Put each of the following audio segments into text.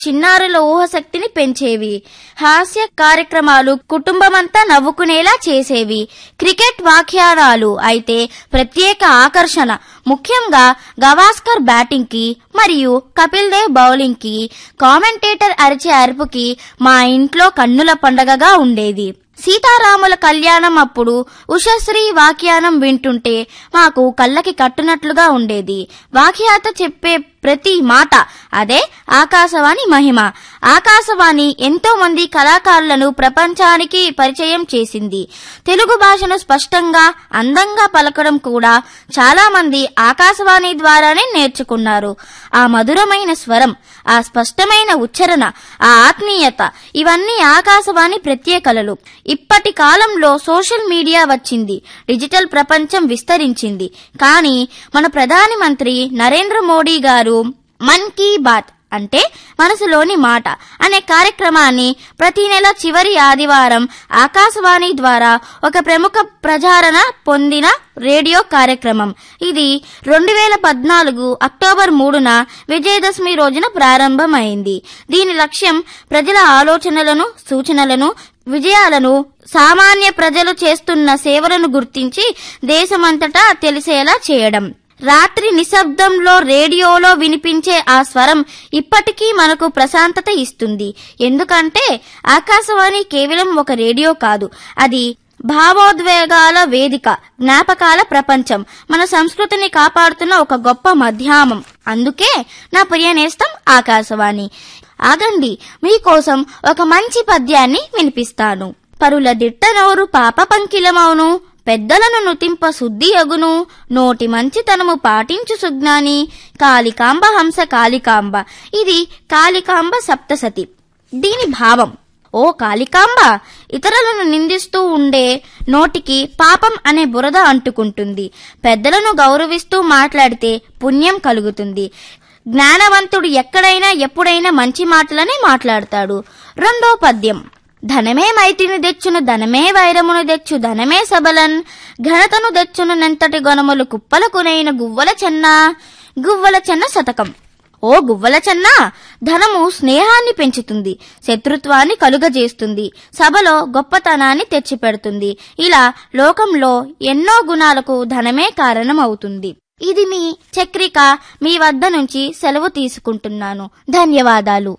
చిన్నారుల ఊహశక్తిని పెంచేవి హాస్య కార్యక్రమాలు కుటుంబమంతా నవ్వుకునేలా చేసేవి క్రికెట్ వ్యాఖ్యానాలు అయితే ప్రత్యేక ఆకర్షణ ముఖ్యంగా గవాస్కర్ బ్యాటింగ్ కి మరియు కపిల్ దేవ్ బౌలింగ్ కి కామెంటేటర్ అరిచే అరుపుకి మా ఇంట్లో కన్నుల పండగగా ఉండేది సీతారాముల కళ్యాణం అప్పుడు ఉషశ్రీ వాక్యానం వింటుంటే మాకు కళ్ళకి కట్టునట్లుగా ఉండేది వాక్యాత చెప్పే ప్రతి మాట అదే ఆకాశవాణి మహిమ ఆకాశవాణి ఎంతో మంది కళాకారులను ప్రపంచానికి పరిచయం చేసింది తెలుగు భాషను స్పష్టంగా అందంగా పలకడం కూడా చాలా మంది ఆకాశవాణి ద్వారానే నేర్చుకున్నారు ఆ మధురమైన స్వరం ఆ స్పష్టమైన ఉచ్చారణ ఆ ఆత్మీయత ఇవన్నీ ఆకాశవాణి ప్రత్యేకలలు ఇప్పటి కాలంలో సోషల్ మీడియా వచ్చింది డిజిటల్ ప్రపంచం విస్తరించింది కానీ మన ప్రధాని మంత్రి నరేంద్ర మోడీ గారు మన్ కీ బాత్ అంటే మనసులోని మాట అనే కార్యక్రమాన్ని ప్రతి నెల చివరి ఆదివారం ఆకాశవాణి ద్వారా ఒక ప్రముఖ ప్రచారణ పొందిన రేడియో కార్యక్రమం ఇది రెండు వేల పద్నాలుగు అక్టోబర్ మూడున విజయదశమి రోజున ప్రారంభమైంది దీని లక్ష్యం ప్రజల ఆలోచనలను సూచనలను విజయాలను సామాన్య ప్రజలు చేస్తున్న సేవలను గుర్తించి దేశమంతటా తెలిసేలా చేయడం రాత్రి నిశ్శబ్దంలో రేడియోలో వినిపించే ఆ స్వరం ఇప్పటికీ మనకు ప్రశాంతత ఇస్తుంది ఎందుకంటే ఆకాశవాణి కేవలం ఒక రేడియో కాదు అది భావోద్వేగాల వేదిక జ్ఞాపకాల ప్రపంచం మన సంస్కృతిని కాపాడుతున్న ఒక గొప్ప మధ్యామం అందుకే నా ప్రియ నేస్తం ఆకాశవాణి ఆగండి మీకోసం ఒక మంచి పద్యాన్ని వినిపిస్తాను పరుల దిట్ట నోరు పాప పంకిలమౌను పెద్దలను నుతింప శుద్ధి అగును నోటి మంచితనము పాటించు సుజ్ఞాని కాళికాంబ హంస కాళికాంబ ఇది కాళికాంబ సప్తసతి దీని భావం ఓ కాళికాంబ ఇతరులను నిందిస్తూ ఉండే నోటికి పాపం అనే బురద అంటుకుంటుంది పెద్దలను గౌరవిస్తూ మాట్లాడితే పుణ్యం కలుగుతుంది జ్ఞానవంతుడు ఎక్కడైనా ఎప్పుడైనా మంచి మాటలనే మాట్లాడతాడు రెండో పద్యం ధనమే మైతిని తెచ్చును ధనమే వైరమును తెచ్చు ధనమే సబలన్ ఘనతను తెచ్చును నెంతటి గొనములు కుప్పలకునైన గువ్వల చెన్న గువ్వల చెన్న శతకం ఓ గువ్వల చెన్న ధనము స్నేహాన్ని పెంచుతుంది శత్రుత్వాన్ని కలుగజేస్తుంది సభలో గొప్పతనాన్ని తెచ్చిపెడుతుంది ఇలా లోకంలో ఎన్నో గుణాలకు ధనమే కారణం అవుతుంది ఇది మీ చక్రిక మీ వద్ద నుంచి సెలవు తీసుకుంటున్నాను ధన్యవాదాలు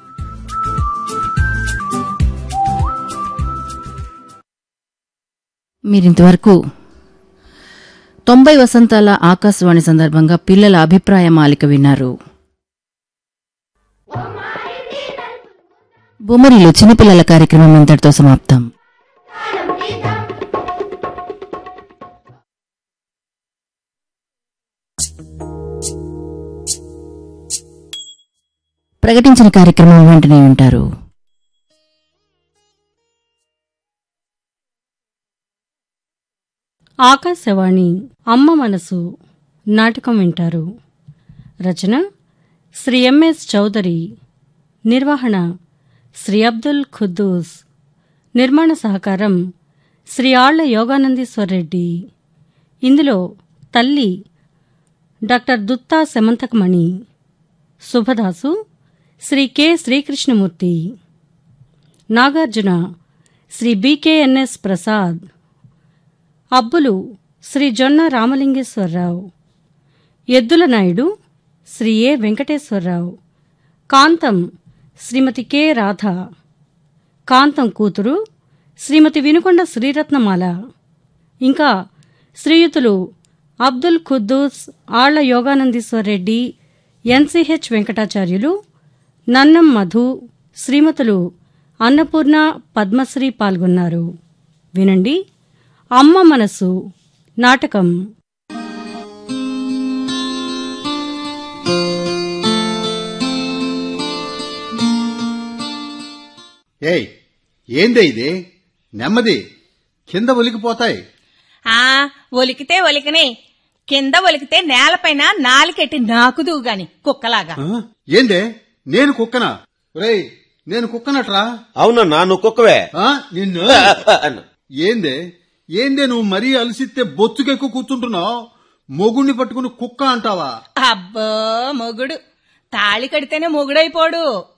మీరింతవరకు తొంభై వసంతాల ఆకాశవాణి సందర్భంగా పిల్లల అభిప్రాయ మాలిక విన్నారు బొమ్మరిలో చిన్నపిల్లల కార్యక్రమం ఇంతటితో సమాప్తం ప్రకటించిన కార్యక్రమం వెంటనే వింటారు ఆకాశవాణి అమ్మ మనసు నాటకం వింటారు రచన శ్రీ ఎంఎస్ చౌదరి నిర్వహణ శ్రీ అబ్దుల్ ఖుద్దూస్ నిర్మాణ సహకారం శ్రీ ఆళ్ల యోగానందీశ్వర్ రెడ్డి ఇందులో తల్లి doctor Dutta Semanthakamani Shubhadasu Shri K Srikrishnamurthy Nagarjuna Shri BKNS Prasad Abbulu Shri Jonna Ramalingeswara Rao Eddula Naidu Shri A Venkateswara Rao Kantham Shrimati K Radha Kantham కూతురు శ్రీమతి వినుకొండ శ్రీరత్నమాల ఇంకా శ్రీయుతులు అబ్దుల్ ఖుద్దూస్ ఆళ్ల యోగానందీశ్వర్ రెడ్డి ఎన్సిహెచ్ వెంకటాచార్యులు నన్నం మధు శ్రీమతులు అన్నపూర్ణ పద్మశ్రీ పాల్గొన్నారు వినండి అమ్మ మనసు నాటకం ఏయ్ ఏందే ఇది నెమ్మది కింద ఒలికిపోతాయి ఆ ఒలికితే ఒలికనే కింద ఒలికితే నేలపైన నాలికెట్టి నాకుదువు గాని కుక్కలాగా ఆ? ఏందే నేను కుక్కనా రేయ్ నేను కుక్కనట్రా అవునన్నా నువ్వు కుక్కవే ఆ? నిన్ను ఏందే ఏందే నువ్వు మరీ అలసిస్తే బొచ్చుకెక్కు కూర్చుంటున్నావు మొగుణ్ణి పట్టుకుని కుక్క అంటావా అబ్బో మొగుడు తాళి కడితేనే మొగుడైపోడు